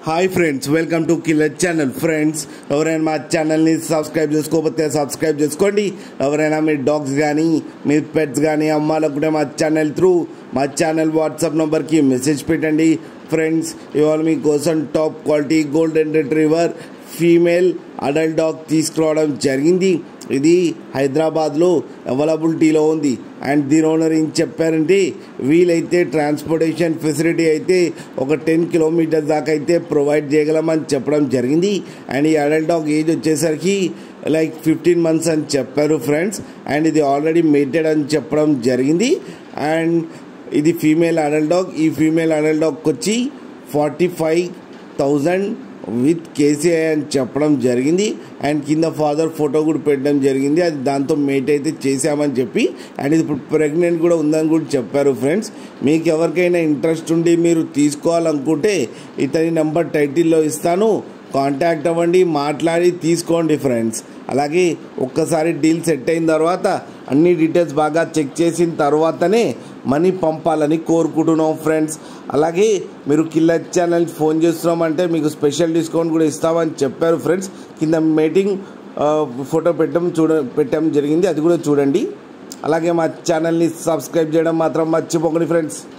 hi friends welcome to killer channel friends ఎవరైనా మా ఛానల్ని సబ్స్క్రైబ్ చేసుకోకపోతే సబ్స్క్రైబ్ చేసుకోండి ఎవరైనా మీ డాగ్స్ కానీ మీ పెట్స్ కానీ అమ్మాలనుకుంటే మా ఛానల్ త్రూ మా ఛానల్ వాట్సాప్ నెంబర్కి మెసేజ్ పెట్టండి ఫ్రెండ్స్ ఇవాళ మీకోసం top quality golden retriever female adult dog తీసుకురావడం జరిగింది ఇది హైదరాబాద్లో అవైలబిలిటీలో ఉంది అండ్ దీని ఓనర్ ఏం చెప్పారంటే వీలైతే ట్రాన్స్పోర్టేషన్ ఫెసిలిటీ అయితే ఒక టెన్ కిలోమీటర్స్ దాకా అయితే ప్రొవైడ్ చేయగలమని చెప్పడం జరిగింది అండ్ ఈ అడల్ట్ డాగ్ ఏజ్ వచ్చేసరికి లైక్ ఫిఫ్టీన్ మంత్స్ అని చెప్పారు ఫ్రెండ్స్ అండ్ ఇది ఆల్రెడీ మేటెడ్ అని చెప్పడం జరిగింది అండ్ ఇది ఫీమేల్ అడల్ట్ డాగ్ ఈ ఫీమేల్ అడల్ట్ డాగ్కి వచ్చి forty five thousand with KCI అని చెప్పడం జరిగింది అండ్ కింద ఫాదర్ ఫోటో కూడా పెట్టడం జరిగింది అది దాంతో మేట్ అయితే చేసామని చెప్పి అండ్ ఇది ఇప్పుడు ప్రెగ్నెంట్ కూడా ఉందని కూడా చెప్పారు ఫ్రెండ్స్ మీకు ఎవరికైనా ఇంట్రెస్ట్ ఉండి మీరు తీసుకోవాలనుకుంటే ఇతని నెంబర్ టైటిల్లో ఇస్తాను కాంటాక్ట్ అవ్వండి మాట్లాడి తీసుకోండి ఫ్రెండ్స్ అలాగే ఒక్కసారి డీల్ సెట్ అయిన తర్వాత అన్ని డీటెయిల్స్ బాగా చెక్ చేసిన తర్వాతనే మనీ పంపాలని కోరుకుంటున్నాం ఫ్రెండ్స్ అలాగే మీరు కిల్లర్ ఛానల్ ఫోన్ చేస్తున్నామంటే మీకు స్పెషల్ డిస్కౌంట్ కూడా ఇస్తామని చెప్పారు ఫ్రెండ్స్ కింద మీటింగ్ ఫోటో పెట్టడం చూడ పెట్టడం జరిగింది అది కూడా చూడండి అలాగే మా ఛానల్ని సబ్స్క్రైబ్ చేయడం మాత్రం మర్చిపోకండి ఫ్రెండ్స్